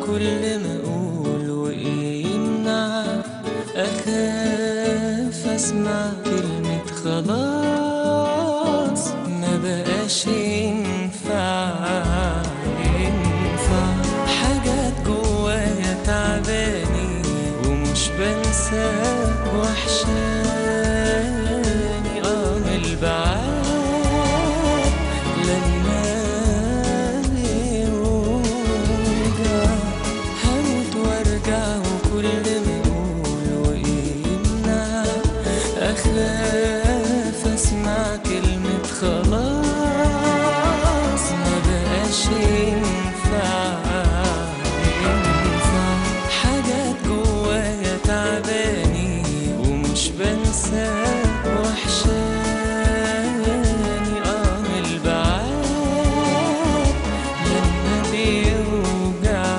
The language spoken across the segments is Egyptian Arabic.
وكل ما اقول وايه يمنع اخاف اسمع كلمة خلاص ما بقاش ينفع ينفع حاجات جوايا تعباني ومش بنسى وحشاني اه من البعاد لما يوجع هموت وارجع وكل ما اقول وايه يمنع اخاف اسمع كلمة خلاص ما بقاش ينفع ينفع حاجات جوايا تعباني ومش بنسى وحشاني اه من البعاد لما بيوجع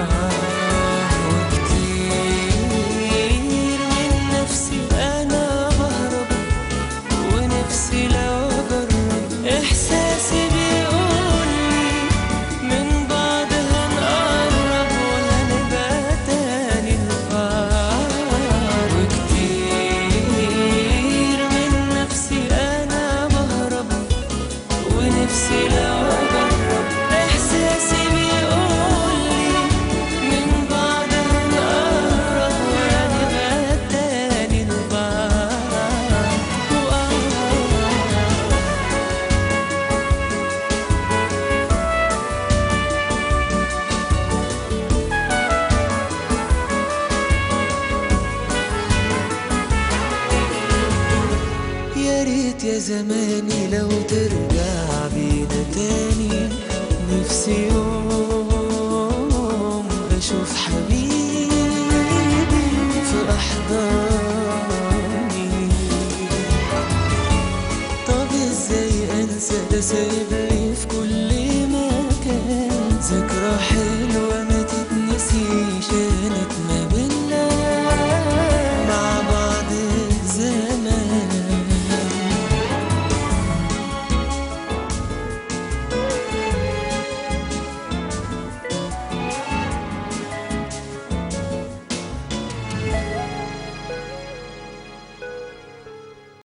وكتير من نفسي انا بهرب ونفسي لو اجرب احساسي بيقولي من بعد هنقرب وهنبقى تاني لبعض وكتير من نفسي انا بهرب ونفسي لو اجرب احساسي بيقولي من بعد هنقرب وهنبقى تاني لبعض وآه يا ريت يا زماني لو ترجع بينا تاني نفسي يوم اشوف حبيبي في احضاني طب ازاي انسى ده سايب لي في كل مكان ذكرى حلوه